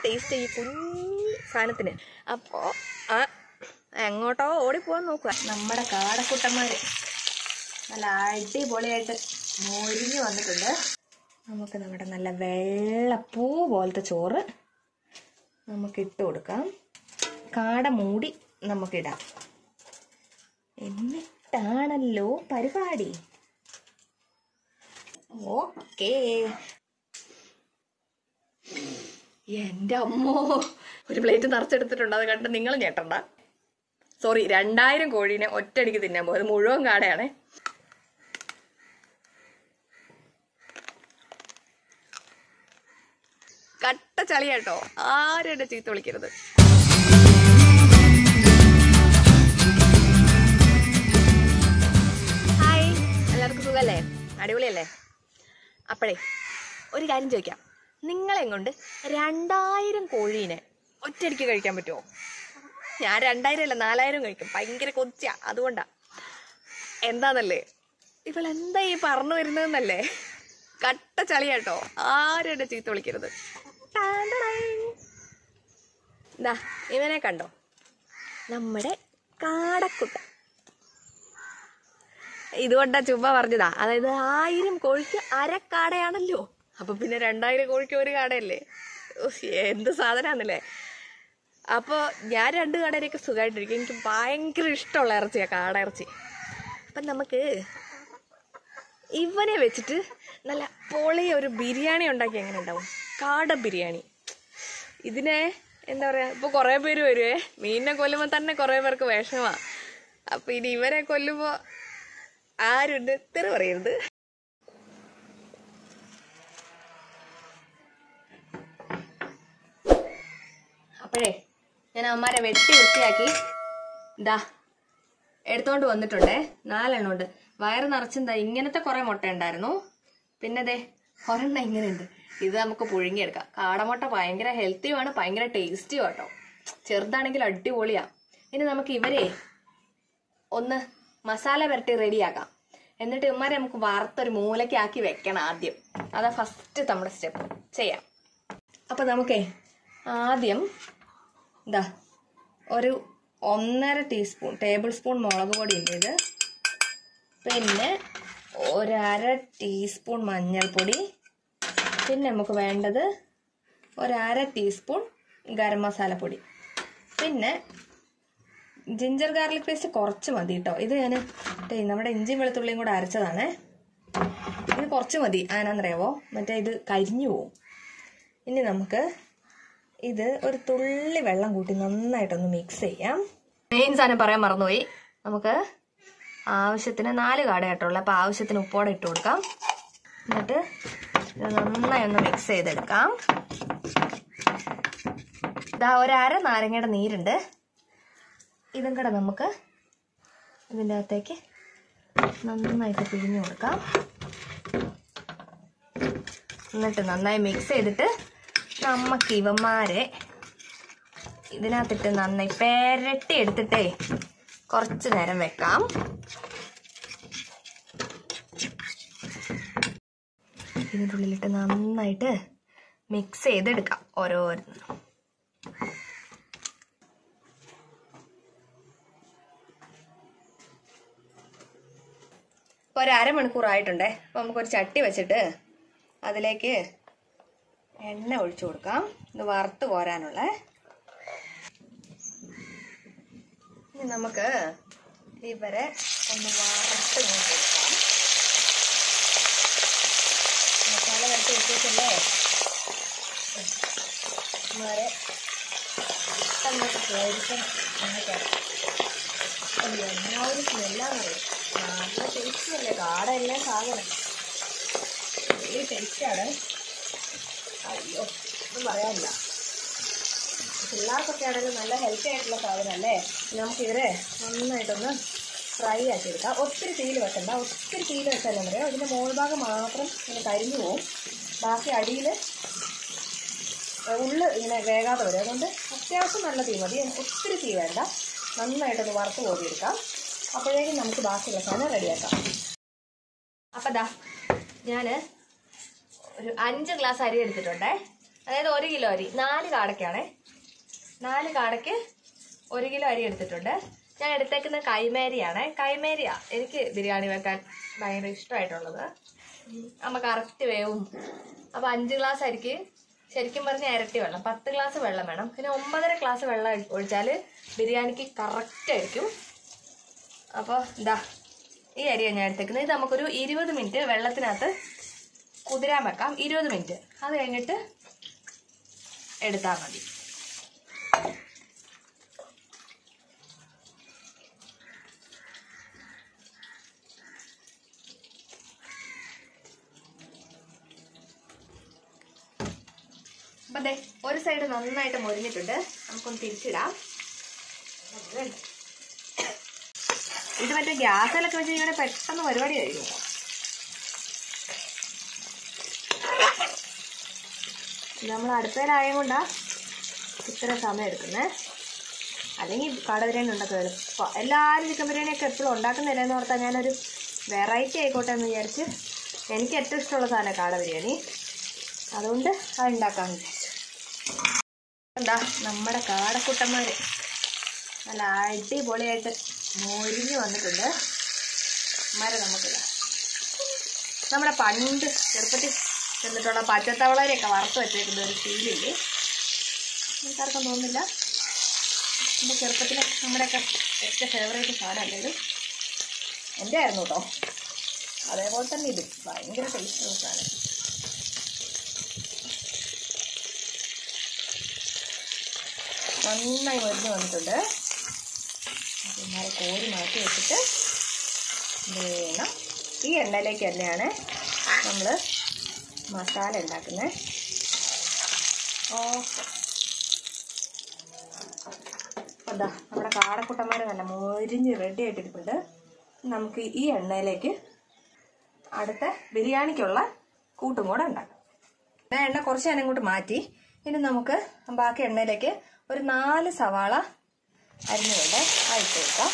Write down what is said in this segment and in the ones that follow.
taste ഈ കുഞ്ഞി സാധനത്തിന് അപ്പോൾ ആ എങ്ങോട്ടോ ഓടിപ്പോവാൻ നോക്കുക നമ്മുടെ കാടക്കുട്ടന്മാർ നല്ല അടിപൊളിയായിട്ട് മൊരിഞ്ഞ് വന്നിട്ടുണ്ട് നമുക്ക് നമ്മുടെ നല്ല വെള്ളപ്പൂ പോലത്തെ ചോറ് നമുക്ക് ഇട്ട് കൊടുക്കാം കാട മൂടി നമുക്കിടാം എന്നിട്ടാണല്ലോ പരിപാടി ഓക്കേ എൻ്റെ അമ്മോ ഒരു പ്ലേറ്റ് നിറച്ചെടുത്തിട്ടുണ്ട് അത് കണ്ട് നിങ്ങൾ ഞെട്ടണ്ട സോറി രണ്ടായിരം കോഴീനെ ഒറ്റയടിക്ക് തിന്നാൻ പോകും അത് മുഴുവൻ കാടയാണേ കട്ട ചളിയാട്ടോ ആരും എന്നെ ചീത്ത വിളിക്കരുത് ഹായ് എല്ലാവർക്കും സുഖല്ലേ അടിപൊളിയല്ലേ അപ്പോഴേ ഒരു കാര്യം ചോദിക്കാം നിങ്ങളെ കൊണ്ട് രണ്ടായിരം കോഴീനെ ഒറ്റയടിക്ക് കഴിക്കാൻ പറ്റുമോ ഞാൻ രണ്ടായിരം അല്ല നാലായിരം കഴിക്കും ഭയങ്കര കൊതിയ അതുകൊണ്ടാ എന്താന്നല്ലേ ഇവളെന്താ ഈ പറഞ്ഞു വരുന്നതെന്നല്ലേ കട്ട ചളിയാട്ടോ ആരും എന്നെ ചീത്ത വിളിക്കരുത് ദാ ഇവനെ കണ്ടോ നമ്മുടെ കാടക്കുട്ട ഇതുകൊണ്ടാ ചുമ്മാ പറഞ്ഞതാ അതായത് ആയിരം കോഴിക്ക് അരക്കാടയാണല്ലോ അപ്പൊ പിന്നെ രണ്ടായിരം കോഴിക്ക് ഒരു കാടയല്ലേ ഉഫ്, എന്ത് സാധനാന്നല്ലേ അപ്പൊ ഞാൻ രണ്ട് കാടയിലേക്ക് സുഖമായിട്ടിരിക്കും എനിക്ക് ഭയങ്കര ഇഷ്ടമുള്ള ഇറച്ചിയാ കാട ഇറച്ചി അപ്പം നമുക്ക് ഇവനെ വെച്ചിട്ട് നല്ല പൊളിയ ഒരു ബിരിയാണി ഉണ്ടാക്കി എങ്ങനെ ഉണ്ടാവും കാട ബിരിയാണി ഇതിനെ എന്താ പറയാ ഇപ്പൊ കുറെ പേര് വരുവേ മീനിനെ കൊല്ലുമ്പോ തന്നെ കുറെ പേർക്ക് വിഷമാ അപ്പൊ ഇനി ഇവരെ കൊല്ലുമ്പോ ആരും തെറി പറയരുത് അപ്പോഴേ ഞാൻ അമ്മമാരെ വെട്ടി വൃത്തിയാക്കി ഇതാ എടുത്തോണ്ട് വന്നിട്ടുണ്ടേ നാലെണ്ണം ഉണ്ട് വയറ് നിറച്ചെന്താ ഇങ്ങനത്തെ കുറെ മുട്ട ഉണ്ടായിരുന്നു പിന്നെ ദേ ഒരെണ്ണം ഇങ്ങനെയുണ്ട് ഇത് നമുക്ക് പുഴുങ്ങിയെടുക്കാം കാടമുട്ട ഭയങ്കര ഹെൽത്തിയുമാണ് ഭയങ്കര ടേസ്റ്റിയും കേട്ടോ ചെറുതാണെങ്കിൽ അടിപൊളിയാ ഇനി നമുക്ക് ഇവരെ ഒന്ന് മസാല പുരട്ടി റെഡിയാക്കാം എന്നിട്ട് ഇവന്മാരെ നമുക്ക് വറുത്തൊരു മൂലയ്ക്ക് ആക്കി വെക്കണം ആദ്യം അതാ ഫസ്റ്റ് നമ്മുടെ സ്റ്റെപ്പ് ചെയ്യാം അപ്പൊ നമുക്കേ ആദ്യം ഇതാ ഒരു ഒന്നര ടീസ്പൂൺ ടേബിൾ സ്പൂൺ മുളക് പൊടി ഉണ്ട് ഇത് പിന്നെ ഒരര ടീസ്പൂൺ മഞ്ഞൾപ്പൊടി പിന്നെ നമുക്ക് വേണ്ടത് ഒരര ടീസ്പൂൺ ഗരം മസാലപ്പൊടി പിന്നെ ജിഞ്ചർ ഗാർലിക് പേസ്റ്റ് കുറച്ച് മതി കേട്ടോ ഇത് ഞാൻ നമ്മുടെ ഇഞ്ചിയും വെളുത്തുള്ളിയും കൂടെ അരച്ചതാണേ ഇത് കുറച്ച് മതി അതിനാന്നറിയാവോ മറ്റേ ഇത് കരിഞ്ഞു പോവും ഇനി നമുക്ക് ഇത് ഒരു തുള്ളി വെള്ളം കൂട്ടി നന്നായിട്ടൊന്ന് മിക്സ് ചെയ്യാം മെയിൻ സാധനം പറയാൻ മറന്നുപോയി നമുക്ക് ആവശ്യത്തിന് നാല് കാട കേട്ടുള്ളൂ അപ്പോൾ ആവശ്യത്തിന് ഉപ്പോടെ ഇട്ട് കൊടുക്കാം എന്നിട്ട് ഇത് നന്നായി ഒന്ന് മിക്സ് ചെയ്തെടുക്കാം ഇതാ ഒരു അര നാരങ്ങയുടെ നീരുണ്ട് ഇതും കൂടെ നമുക്ക് ഇതിൻ്റെ അകത്തേക്ക് നന്നായിട്ട് പിഴിഞ്ഞു കൊടുക്കാം എന്നിട്ട് നന്നായി മിക്സ് ചെയ്തിട്ട് നമുക്ക് ഇവന്മാരെ ഇതിനകത്തിട്ട് നന്നായി പെരട്ടി എടുത്തിട്ടേ കുറച്ച് നേരം വെക്കാം ഇതിൻ്റെ ഉള്ളിലിട്ട് നന്നായിട്ട് മിക്സ് ചെയ്തെടുക്കാം ഓരോന്നും ഇപ്പോൾ ഒരു അരമണിക്കൂറായിട്ടുണ്ടേ അപ്പോൾ നമുക്കൊരു ചട്ടി വെച്ചിട്ട് അതിലേക്ക് എണ്ണ ഒഴിച്ചു കൊടുക്കാം ഇത് വറുത്ത് കോരാനുള്ള ഇനി നമുക്ക് ഇവരെ ഒന്ന് വറുത്ത് ഇങ്ങോട്ട് കൊടുക്കാം മസാല വറുത്ത് വെച്ചേക്കല്ലേ ഇവരെ ഇഷ്ടം ചോദിക്കാൻ എല്ലാവരും സ്മെല്ലാണ് നല്ല ടേസ്റ്റ് അല്ലേ കാട എല്ലാം സാധനം വലിയ ടേസ്റ്റാണ് അയ്യോ ഒന്നും പറയാനില്ല പിള്ളേർക്കൊക്കെ ആണെങ്കിലും നല്ല ഹെൽത്തി ആയിട്ടുള്ള സാധനമല്ലേ നമുക്ക് ഇവരെ നന്നായിട്ടൊന്ന് ഫ്രൈ ആക്കി എടുക്കാം ഒത്തിരി തീയിൽ വെക്കണ്ട ഒത്തിരി തീയിൽ വെച്ചാൽ പറയാം ഇതിൻ്റെ മോൾ ഭാഗം മാത്രം ഇങ്ങനെ കരിഞ്ഞു പോവും ബാക്കി അടിയിൽ ഉള്ള് ഇങ്ങനെ വേകാതെ വരും അതുകൊണ്ട് അത്യാവശ്യം നല്ല തീ മതി ഒത്തിരി തീ വേണ്ട നന്നായിട്ടൊന്ന് വറുത്ത് കോരിയെടുക്കാം അപ്പോഴേക്കും നമുക്ക് ബാക്കിയുള്ള സാധനം റെഡിയാക്കാം അപ്പം ദാ ഞാൻ ഒരു അഞ്ച് ഗ്ലാസ് അരി എടുത്തിട്ടുണ്ടേ അതായത് ഒരു കിലോ അരി നാല് കാടയ്ക്കാണേ നാല് കാടയ്ക്ക് ഒരു കിലോ അരി എടുത്തിട്ടുണ്ട് ഞാൻ എടുത്തേക്കുന്ന കൈമേരിയാണ് കൈമേരിയാ എനിക്ക് ബിരിയാണി വെക്കാൻ ഭയങ്കര ഇഷ്ടമായിട്ടുള്ളത് ഉം, അമ്മ കറക്റ്റ് വേവും അപ്പൊ അഞ്ച് ഗ്ലാസ് അരിക്ക് ശരിക്കും പറഞ്ഞ ഇരട്ടി വെള്ളം പത്ത് ഗ്ലാസ് വെള്ളം വേണം പിന്നെ ഒമ്പതര ഗ്ലാസ് വെള്ളം ഒഴി- ഒഴിച്ചാല് ബിരിയാണിക്ക് കറക്റ്റ് ആയിരിക്കും അപ്പോൾ ഇതാ ഈ അരിയാണ് ഞാൻ എടുത്തേക്കുന്നത് ഇത് നമുക്കൊരു ഇരുപത് മിനിറ്റ് വെള്ളത്തിനകത്ത് കുതിരാൻ വെക്കാം ഇരുപത് മിനിറ്റ് അത് കഴിഞ്ഞിട്ട് എടുത്താൽ മതി അപ്പൊ ദേ ഒരു സൈഡ് നന്നായിട്ട് മൊരിഞ്ഞിട്ടുണ്ട് നമുക്കൊന്ന് തിരിച്ചിടാം ഇത് മറ്റേ ഗ്യാസിലൊക്കെ വെച്ച് കഴിഞ്ഞാൽ പെട്ടെന്ന് പരിപാടി കഴിയും നമ്മൾ അടുപ്പയിലായത് കൊണ്ടാ ഇത്ര സമയം എടുക്കുന്നേ അല്ലെങ്കിൽ കട ബിരിയാണി ഉണ്ടാക്കുക എളുപ്പം എല്ലാവരും ചിക്കൻ ബിരിയാണിയൊക്കെ എപ്പോഴും ഉണ്ടാക്കുന്നില്ലെന്ന് ഓർത്താൽ ഞാനൊരു വെറൈറ്റി ആയിക്കോട്ടെ എന്ന് വിചാരിച്ച് എനിക്ക് ഏറ്റവും ഇഷ്ടമുള്ള സാധനം കാട ബിരിയാണി അതുകൊണ്ട് അത് ഉണ്ടാക്കാമെന്ന് വിചാരിച്ചു എന്താ നമ്മുടെ കാടക്കുട്ടന്മാര് നല്ല അടിപൊളിയായിട്ട് മൊരിഞ്ഞ് വന്നിട്ടുണ്ട് മര നമുക്കിതാ നമ്മുടെ പണ്ട് ചെറുപ്പത്തിൽ ചെന്നിട്ടുള്ള പച്ചത്തവളരെയൊക്കെ വറുത്ത് വെച്ചേക്കുന്ന ഒരു ഫീലില്ലേ നിങ്ങൾക്കാർക്കും തോന്നുന്നില്ല എൻ്റെ ചെറുപ്പത്തിൽ നമ്മുടെയൊക്കെ ഏറ്റവും ഫേവറേറ്റ് സാധനമല്ലേ ഇത് എൻ്റെ ആയിരുന്നു കേട്ടോ അതേപോലെ തന്നെ ഇത് ഭയങ്കര ടേസ്റ്റുള്ള സാധനം നന്നായി മരുന്ന് വന്നിട്ടുണ്ട് പിന്നെ കോരി മാറ്റി വെച്ചിട്ട് വേണം ഈ എണ്ണയിലേക്ക് തന്നെയാണ് നമ്മൾ മസാല ഉണ്ടാക്കുന്നത് ഓക്കെ അതാ നമ്മുടെ കാടക്കുട്ടന്മാർ നല്ല മൊരിഞ്ഞ് റെഡി ആയിട്ടിരിപ്പുണ്ട് നമുക്ക് ഈ എണ്ണയിലേക്ക് അടുത്ത ബിരിയാണിക്കുള്ള കൂട്ടും കൂടെ ഉണ്ടാക്കാം ഞാൻ എണ്ണ കുറച്ച് ഞാൻ ഇങ്ങോട്ട് മാറ്റി ഇനി നമുക്ക് ബാക്കി എണ്ണയിലേക്ക് ഒരു നാല് സവാള അരിഞ്ഞുകൊണ്ട് അയച്ചു കൊടുക്കാം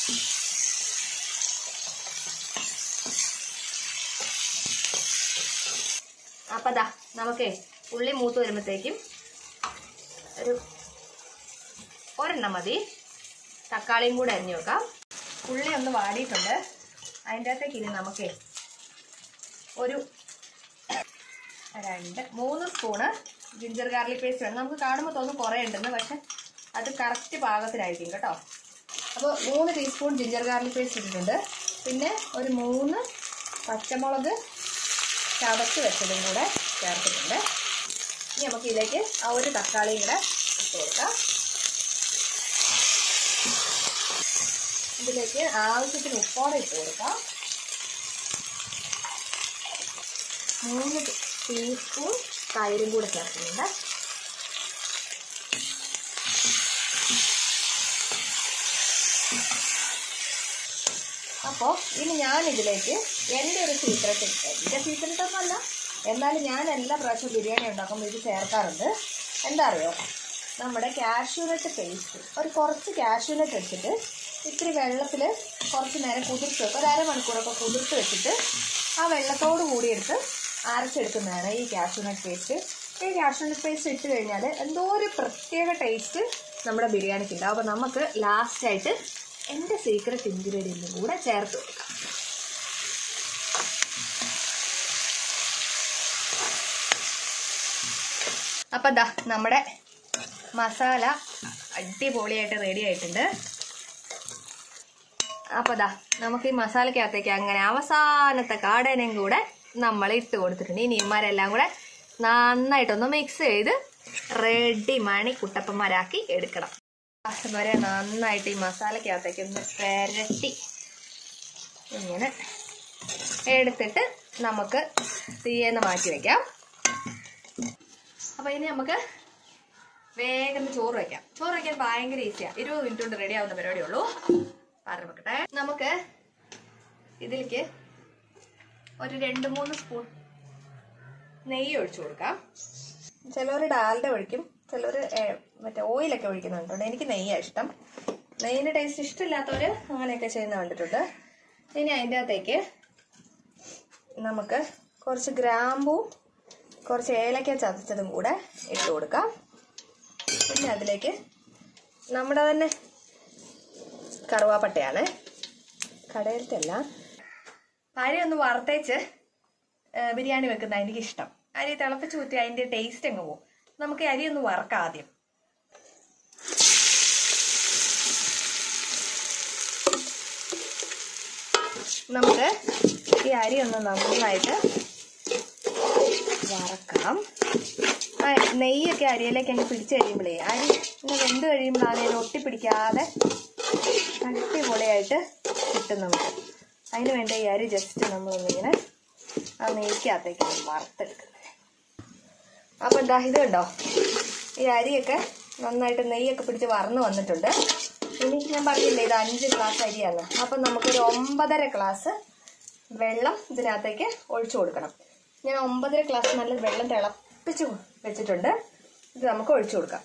അപ്പൊ ദാ നമുക്കേ ഉള്ളി മൂത്ത് വരുമ്പോഴത്തേക്കും ഒരു ഒരെണ്ണം മതി തക്കാളിയും കൂടെ അരിഞ്ഞു വെക്കാം ഉള്ളി ഒന്ന് വാടിയിട്ടുണ്ട് അതിൻ്റെ അകത്തേക്ക് ഇനി നമുക്കേ ഒരു രണ്ട് മൂന്ന് സ്പൂണ് ജിഞ്ചർ ഗാർലിക് പേസ്റ്റ് വേണം നമുക്ക് കാണുമ്പോൾ തോന്നും കുറേ ഉണ്ടെന്ന് പക്ഷെ അത് കറക്റ്റ് പാകത്തിനായിരിക്കും കേട്ടോ അപ്പോൾ മൂന്ന് ടീസ്പൂൺ ജിഞ്ചർ ഗാർലിക് പേസ്റ്റ് ഇട്ടിട്ടുണ്ട് പിന്നെ ഒരു മൂന്ന് പച്ചമുളക് ചതച്ച് വെച്ചതും കൂടെ ചേർത്തിട്ടുണ്ട് ഇനി നമുക്ക് ഇതിലേക്ക് ആ ഒരു തക്കാളിയും കൂടെ ഇട്ട് കൊടുക്കാം ഇതിലേക്ക് ആവശ്യത്തിന് ഉപ്പോടെ ഇട്ട് കൊടുക്കാം മൂന്ന് ടീസ്പൂൺ തൈരും കൂടെ ചേർക്കുന്നുണ്ട് അപ്പോൾ ഇനി ഞാൻ ഇതിലേക്ക് എൻ്റെ ഒരു സീക്രട്ട് എൻ്റെ സീക്രട്ട് ഒന്നുമല്ല എന്നാലും ഞാൻ എല്ലാ പ്രാവശ്യവും ബിരിയാണി ഉണ്ടാക്കുമ്പോൾ ഇത് ചേർക്കാറുണ്ട് എന്താ അറിയോ നമ്മുടെ കാഷ്യൂനട്ട് പേസ്റ്റ് ഒരു കുറച്ച് കാഷ്യൂനട്ട് എടുത്തിട്ട് ഇത്തിരി വെള്ളത്തിൽ കുറച്ച് നേരം കുതിർത്ത് വെക്കും ഒരു അരമണിക്കൂറൊക്കെ കുതിർത്ത് വെച്ചിട്ട് ആ വെള്ളത്തോട് കൂടി എടുത്ത് അരച്ചെടുക്കുന്നതാണ് ഈ കാഷ്യൂനട്ട് പേസ്റ്റ് ഈ കാഷ്യൂനട്ട് പേസ്റ്റ് ഇട്ട് കഴിഞ്ഞാൽ എന്തോ ഒരു പ്രത്യേക ടേസ്റ്റ് നമ്മുടെ ബിരിയാണിക്ക് ഉണ്ടാവും അപ്പോൾ നമുക്ക് ലാസ്റ്റായിട്ട് എൻ്റെ സീക്രട്ട് ഇൻഗ്രീഡിയൻറ്റും കൂടെ ചേർത്ത് കൊടുക്കാം അപ്പം ദാ നമ്മുടെ മസാല അടിപൊളിയായിട്ട് റെഡി ആയിട്ടുണ്ട് അപ്പോൾ ദാ നമുക്ക് ഈ മസാലക്കകത്തേക്ക് അങ്ങനെ അവസാനത്തെ കാടനയും കൂടെ നമ്മൾ ഇട്ട് കൊടുത്തിട്ടുണ്ട് ഇനി ഇമാരെല്ലാം കൂടെ നന്നായിട്ടൊന്ന് മിക്സ് ചെയ്ത് റെഡി മണി കുട്ടപ്പന്മാരാക്കി എടുക്കണം ലാസ്റ്റ് വരെ നന്നായിട്ട് ഈ മസാലക്കകത്തേക്ക് ഒന്ന് പെരട്ടി ഇങ്ങനെ എടുത്തിട്ട് നമുക്ക് തീയെന്ന് മാറ്റി വെക്കാം അപ്പൊ ഇനി നമുക്ക് വേഗം ചോറ് വെക്കാം ചോറ് വെക്കാൻ ഭയങ്കര ഈസിയാണ് ഇരുപത് മിനിറ്റ് കൊണ്ട് റെഡി ആവുന്ന പരിപാടിയേ ഉള്ളൂ പറഞ്ഞു വെക്കട്ടെ നമുക്ക് ഇതിലേക്ക് ഒരു രണ്ട് മൂന്ന് സ്പൂൺ നെയ്യ് ഒഴിച്ചു കൊടുക്കാം ചിലവർ ഡാൽഡ ഒഴിക്കും ചിലവർ മറ്റേ ഓയിലൊക്കെ ഒഴിക്കുന്നുണ്ട് എനിക്ക് നെയ്യാണ് ഇഷ്ടം നെയ്യിൻ്റെ ടേസ്റ്റ് ഇഷ്ടമില്ലാത്തവർ അങ്ങനെയൊക്കെ ചെയ്യുന്ന കണ്ടിട്ടുണ്ട് ഇനി അതിൻ്റെ അകത്തേക്ക് നമുക്ക് കുറച്ച് ഗ്രാമ്പൂ കുറച്ച് ഏലക്ക ചതച്ചതും കൂടെ ഇട്ട് കൊടുക്കാം പിന്നെ അതിലേക്ക് നമ്മുടെ തന്നെ കറുവാപ്പട്ടയാണ് കടയിലത്തല്ല അരി ഒന്ന് വറുത്തേച്ച് ഏ, ബിരിയാണി വെക്കുന്ന എനിക്ക് ഇഷ്ടം അരി തിളപ്പിച്ച് ഊറ്റി അതിന്റെ ടേസ്റ്റ് അങ്ങ് പോകും നമുക്ക് ഈ അരി ഒന്ന് വറക്കാം ആദ്യം നമുക്ക് ഈ അരി ഒന്ന് നന്നായിട്ട് വറക്കാം ആ നെയ്യൊക്കെ അരിയിലേക്ക് അങ്ങ് പിടിച്ച് കഴിയുമ്പോഴേ അരി ഇങ്ങനെ വെന്ത് കഴിയുമ്പോഴാണ് അതിന് ഒട്ടിപ്പിടിക്കാതെ അടിപൊളിയായിട്ട് കിട്ടും നമുക്ക് അതിന് വേണ്ട ഈ അരി ജസ്റ്റ് നമ്മളൊന്നിങ്ങനെ ആ നെയ്ക്കകത്തേക്ക് ഒന്ന് വറുത്തെടുക്കുന്നത് അപ്പോൾ എന്താ ഇത് കണ്ടോ ഈ അരിയൊക്കെ നന്നായിട്ട് നെയ്യൊക്കെ പിടിച്ച് വറന്ന് വന്നിട്ടുണ്ട് ഇനി ഞാൻ പറഞ്ഞില്ലേ ഇത് അഞ്ച് ഗ്ലാസ് അരിയാണ് അപ്പം നമുക്കൊരു ഒമ്പതര ഗ്ലാസ് വെള്ളം ഇതിനകത്തേക്ക് ഒഴിച്ചു കൊടുക്കണം ഞാൻ ഒമ്പതര ഗ്ലാസ് നല്ല വെള്ളം തിളപ്പിച്ച് വെച്ചിട്ടുണ്ട് ഇത് നമുക്ക് ഒഴിച്ചു കൊടുക്കാം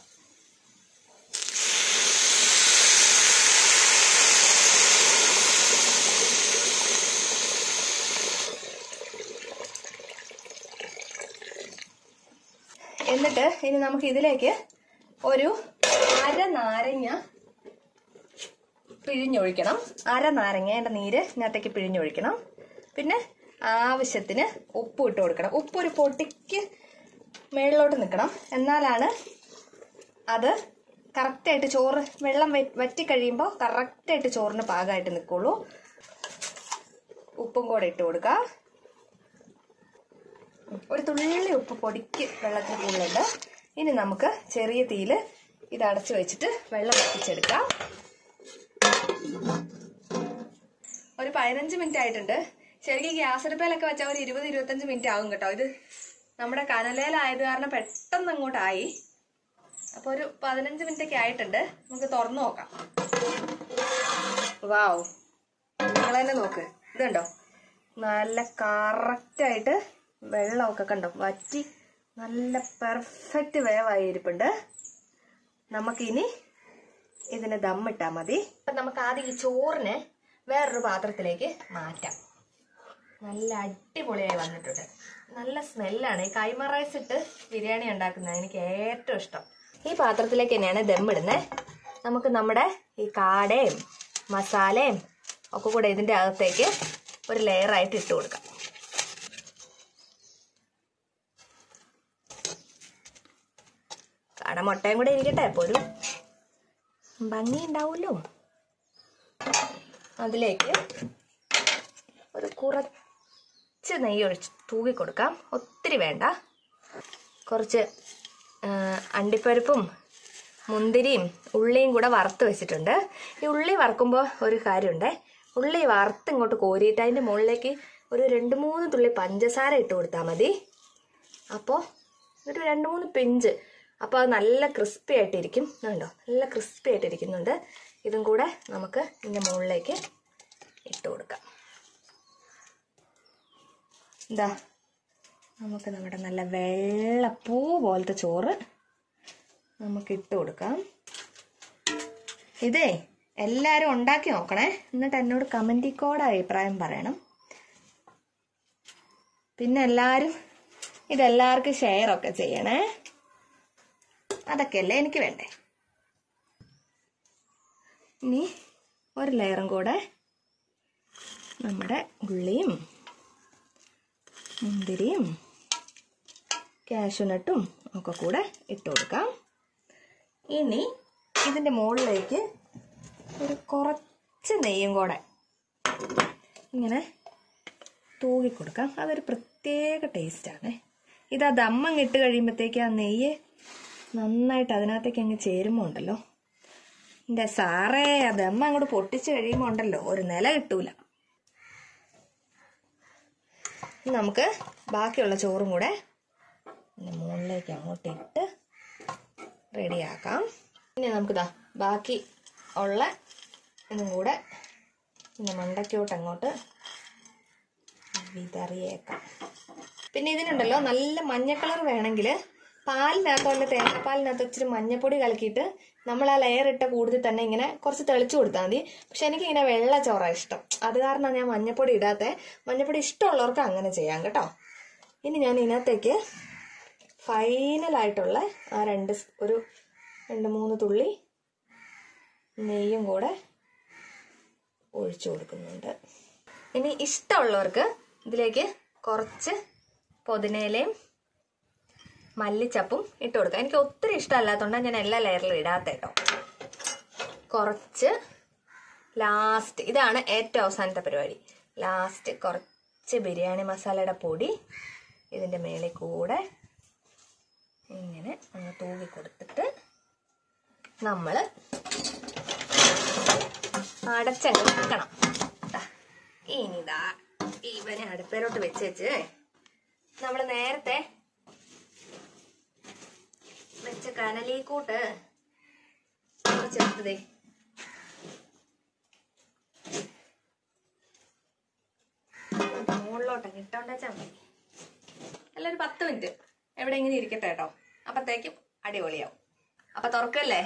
എന്നിട്ട് ഇനി നമുക്ക് ഇതിലേക്ക് ഒരു അര നാരങ്ങ പിഴിഞ്ഞൊഴിക്കണം അര നാരങ്ങയുടെ നീര് ഇതിനകത്തേക്ക് പിഴിഞ്ഞൊഴിക്കണം പിന്നെ ആവശ്യത്തിന് ഉപ്പ് ഇട്ട് കൊടുക്കണം ഉപ്പ് ഒരു പൊട്ടിക്ക് മേളിലോട്ട് നിൽക്കണം എന്നാലാണ് അത് കറക്റ്റായിട്ട് ചോറ് വെള്ളം വെ- വറ്റി കഴിയുമ്പോൾ കറക്റ്റായിട്ട് ചോറിന് പാകമായിട്ട് നിൽക്കുള്ളൂ ഉപ്പും കൂടെ ഇട്ട് കൊടുക്കാം ഒരു തുള്ളി ഉപ്പ് പൊടിക്ക് വെള്ളത്തിൽ കൂടുതലുണ്ട് ഇനി നമുക്ക് ചെറിയ തീയിൽ ഇത് അടച്ചു വെച്ചിട്ട് വെള്ളം വറ്റിച്ചെടുക്കാം ഒരു പതിനഞ്ച് മിനിറ്റ് ആയിട്ടുണ്ട് ശരിക്കും ഗ്യാസ് അടുപ്പയിലൊക്കെ വെച്ചാൽ ഒരു ഇരുപത് ഇരുപത്തഞ്ച് മിനിറ്റ് ആകും കേട്ടോ ഇത് നമ്മുടെ കനലയിലായത് കാരണം പെട്ടെന്ന് അങ്ങോട്ടായി അപ്പോൾ ഒരു പതിനഞ്ച് മിനിറ്റ് ഒക്കെ ആയിട്ടുണ്ട് നമുക്ക് തുറന്നു നോക്കാം വാവ് നിങ്ങൾ തന്നെ നോക്ക് ഇത് കണ്ടോ നല്ല കറക്റ്റായിട്ട് വെള്ളമൊക്കെ കണ്ടോ വറ്റി നല്ല പെർഫെക്റ്റ് വേവായി ഇരിപ്പുണ്ട് നമുക്കിനി ഇതിന് ദമ്മിട്ടാൽ മതി അപ്പം നമുക്ക് ആദ്യം ഈ ചോറിനെ വേറൊരു പാത്രത്തിലേക്ക് മാറ്റാം നല്ല അടിപൊളിയായി വന്നിട്ടുണ്ട് നല്ല സ്മെല്ലാണ് ഈ കൈമ റൈസ് ഇട്ട് ബിരിയാണി ഉണ്ടാക്കുന്നത് എനിക്ക് ഏറ്റവും ഇഷ്ടം ഈ പാത്രത്തിലേക്ക് തന്നെയാണ് ദമ്മിടുന്നത് നമുക്ക് നമ്മുടെ ഈ കാടയും മസാലയും ഒക്കെ കൂടെ ഇതിൻ്റെ അകത്തേക്ക് ഒരു ലെയറായിട്ട് ഇട്ട് കൊടുക്കാം കാട മുട്ടയും കൂടെ ഇരിക്കട്ടെ അപ്പോൾ ഒരു ഭംഗി ഉണ്ടാവുമല്ലോ അതിലേക്ക് ഒരു കുറച്ച് നെയ്യ് ഒഴിച്ച് തൂകി കൊടുക്കാം ഒത്തിരി വേണ്ട കുറച്ച് ആ, അണ്ടിപ്പരിപ്പും മുന്തിരിയും ഉള്ളിയും കൂടെ വറുത്ത് വെച്ചിട്ടുണ്ട് ഈ ഉള്ളി വറുക്കുമ്പോൾ ഒരു കാര്യമുണ്ട് ഉള്ളി വറുത്ത് ഇങ്ങോട്ട് കോരിയിട്ട് അതിൻ്റെ മുകളിലേക്ക് ഒരു രണ്ട് മൂന്ന് തുള്ളി പഞ്ചസാര ഇട്ട് കൊടുത്താൽ മതി അപ്പോൾ ഒരു രണ്ട് മൂന്ന് പിഞ്ച് അപ്പോൾ അത് നല്ല ക്രിസ്പി ആയിട്ടിരിക്കും കണ്ടോ നല്ല ക്രിസ്പി ആയിട്ടിരിക്കുന്നുണ്ട് ഇതും കൂടെ നമുക്ക് ഇതിൻ്റെ മുകളിലേക്ക് ഇട്ട് കൊടുക്കാം എന്താ നമുക്ക് നമ്മുടെ നല്ല വെള്ളപ്പൂ പോലത്തെ ചോറ് നമുക്ക് ഇട്ട് കൊടുക്കാം ഇതേ എല്ലാവരും ഉണ്ടാക്കി നോക്കണേ എന്നിട്ട് എന്നോട് കമൻറ്റിൽ കൂടെ അഭിപ്രായം പറയണം പിന്നെ എല്ലാവരും ഇതെല്ലാവർക്കും ഷെയർ ഒക്കെ ചെയ്യണേ അതൊക്കെയല്ലേ എനിക്ക് വേണ്ടേ ഇനി ഒരു ലെയറും കൂടെ നമ്മുടെ ഉള്ളിയും മുന്തിരിയും കാഷ്യൂനട്ടും ഒക്കെ കൂടെ ഇട്ട് കൊടുക്കാം ഇനി ഇതിൻ്റെ മുകളിലേക്ക് ഒരു കുറച്ച് നെയ്യും കൂടെ ഇങ്ങനെ തൂകി കൊടുക്കാം അതൊരു പ്രത്യേക ടേസ്റ്റാണ് ഇത് ആ ദമ്മങ്ങ് ഇട്ട് കഴിയുമ്പോഴത്തേക്ക് ആ നെയ്യ് നന്നായിട്ട് അതിനകത്തേക്ക് അങ്ങ് ചേരുമ്പോൾ ഉണ്ടല്ലോ എൻ്റെ സാറേ ആ ദമ്മ അങ്ങോട്ട് പൊട്ടിച്ച് കഴിയുമ്പോൾ ഉണ്ടല്ലോ ഒരു നില കിട്ടൂല ഇനി നമുക്ക് ബാക്കിയുള്ള ചോറും കൂടെ ഇതിൻ്റെ മുകളിലേക്ക് അങ്ങോട്ട് ഇട്ട് റെഡിയാക്കാം ഇനി നമുക്കിതാ ബാക്കി ഉള്ള ഇതും കൂടെ പിന്നെ മണ്ടയ്ക്കോട്ട് അങ്ങോട്ട് വിതറിയേക്കാം പിന്നെ ഇതിനുണ്ടല്ലോ നല്ല മഞ്ഞ കളർ വേണമെങ്കിൽ പാലിനകത്തോ അല്ല തേങ്ങാപ്പാലിനകത്ത് ഇച്ചിരി മഞ്ഞപ്പൊടി കലക്കിയിട്ട് നമ്മൾ ആ ലെയർ ഇട്ട കൂടുതൽ തന്നെ ഇങ്ങനെ കുറച്ച് തെളിച്ചു കൊടുത്താൽ മതി പക്ഷെ എനിക്ക് ഇങ്ങനെ വെള്ള ചോറാണ് ഇഷ്ടം അത് കാരണം ഞാൻ മഞ്ഞപ്പൊടി ഇടാത്തെ മഞ്ഞപ്പൊടി ഇഷ്ടമുള്ളവർക്ക് അങ്ങനെ ചെയ്യാം കേട്ടോ ഇനി ഞാൻ ഇതിനകത്തേക്ക് ഫൈനലായിട്ടുള്ള ആ രണ്ട് സ്- ഒരു രണ്ട് മൂന്ന് തുള്ളി നെയ്യും കൂടെ ഒഴിച്ചു കൊടുക്കുന്നുണ്ട് ഇനി ഇഷ്ടമുള്ളവർക്ക് ഇതിലേക്ക് കുറച്ച് പുതിനയിലയും മല്ലിച്ചപ്പും ഇട്ട് കൊടുക്കാം എനിക്ക് ഒത്തിരി ഇഷ്ടമല്ലാത്തതുകൊണ്ടാണ് ഞാൻ എല്ലാ ലെയറിലും ഇടാത്ത കേട്ടോ കുറച്ച് ലാസ്റ്റ് ഇതാണ് ഏറ്റവും അവസാനത്തെ പരിപാടി ലാസ്റ്റ് കുറച്ച് ബിരിയാണി മസാലയുടെ പൊടി ഇതിൻ്റെ മേളിൽ കൂടെ ഇങ്ങനെ അങ്ങ് തൂവി കൊടുത്തിട്ട് നമ്മൾ അടച്ചങ്ങ് വെക്കണം ദാ, ഇനിതാ ഇവനെ അടുപ്പേലോട്ട് വെച്ച് വെച്ച് നമ്മൾ നേരത്തെ വെച്ച കനലീക്കൂട്ട് ചേർത്തതേ മുകളിലോട്ടൊക്കെ ഇട്ടോണ്ടാച്ചാ മതി അല്ല ഒരു പത്ത് മിനിറ്റ് എവിടെ ഇങ്ങനെ ഇരിക്കട്ടെ കേട്ടോ അപ്പത്തേക്കും അടിപൊളിയാവും അപ്പൊ തുറക്കല്ലേ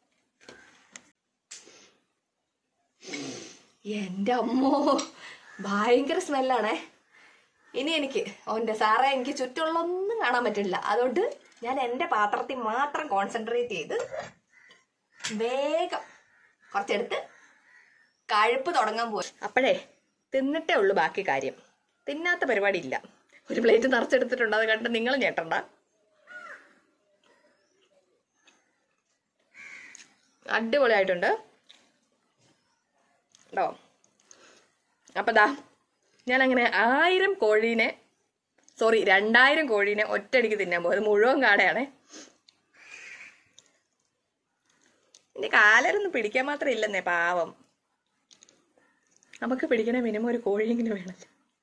എന്റെ അമ്മോ ഭയങ്കര സ്മെല്ലാണേ ഇനി എനിക്ക് ഓന്റെ സാറേ എനിക്ക് ചുറ്റുള്ളൊന്നും കാണാൻ പറ്റില്ല അതുകൊണ്ട് ഞാൻ എന്റെ പാത്രത്തിൽ മാത്രം കോൺസെൻട്രേറ്റ് ചെയ്ത് വേഗം കുറച്ചെടുത്ത് കഴുപ്പ് തുടങ്ങാൻ പോയി അപ്പോഴേ തിന്നിട്ടേ ഉള്ളൂ ബാക്കി കാര്യം തിന്നാത്ത പരിപാടി ഇല്ല ഒരു പ്ലേറ്റ് നിറച്ചെടുത്തിട്ടുണ്ട് അത് കണ്ട് നിങ്ങൾ ഞെട്ടണ്ട അടിപൊളിയായിട്ടുണ്ട് കേട്ടോ അപ്പൊ ദാ ഞാൻ അങ്ങനെ ആയിരം കോഴീനെ സോറി രണ്ടായിരം കോഴീനെ ഒറ്റയടിക്ക് തിന്നാൻ പോകും അത് മുഴുവൻ കാടയാണേ എന്റെ കാലരൊന്നും പിടിക്കാൻ മാത്രം ഇല്ലെന്നേ പാവം നമുക്ക് പിടിക്കണേ മിനിമം ഒരു കോഴിയെങ്കിലും വേണം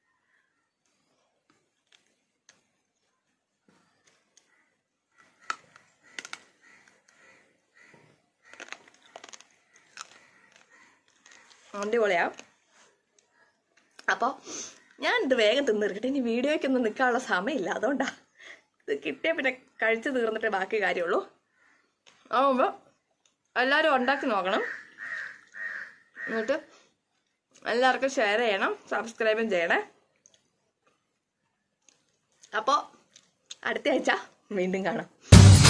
അടിപൊളിയാ അപ്പോൾ ഞാൻ ഇത് വേഗം തിന്നിരിക്കട്ടെ ഇനി വീഡിയോയ്ക്കൊന്നും നിൽക്കാനുള്ള സമയമില്ല അതുകൊണ്ടാ ഇത് കിട്ടിയ പിന്നെ കഴിച്ചു തീർന്നിട്ടേ ബാക്കി കാര്യമുള്ളൂ ആവുമ്പോൾ എല്ലാവരും ഉണ്ടാക്കി നോക്കണം എന്നിട്ട് എല്ലാവർക്കും ഷെയർ ചെയ്യണം സബ്സ്ക്രൈബും ചെയ്യണേ അപ്പോൾ അടുത്ത ആഴ്ച വീണ്ടും കാണാം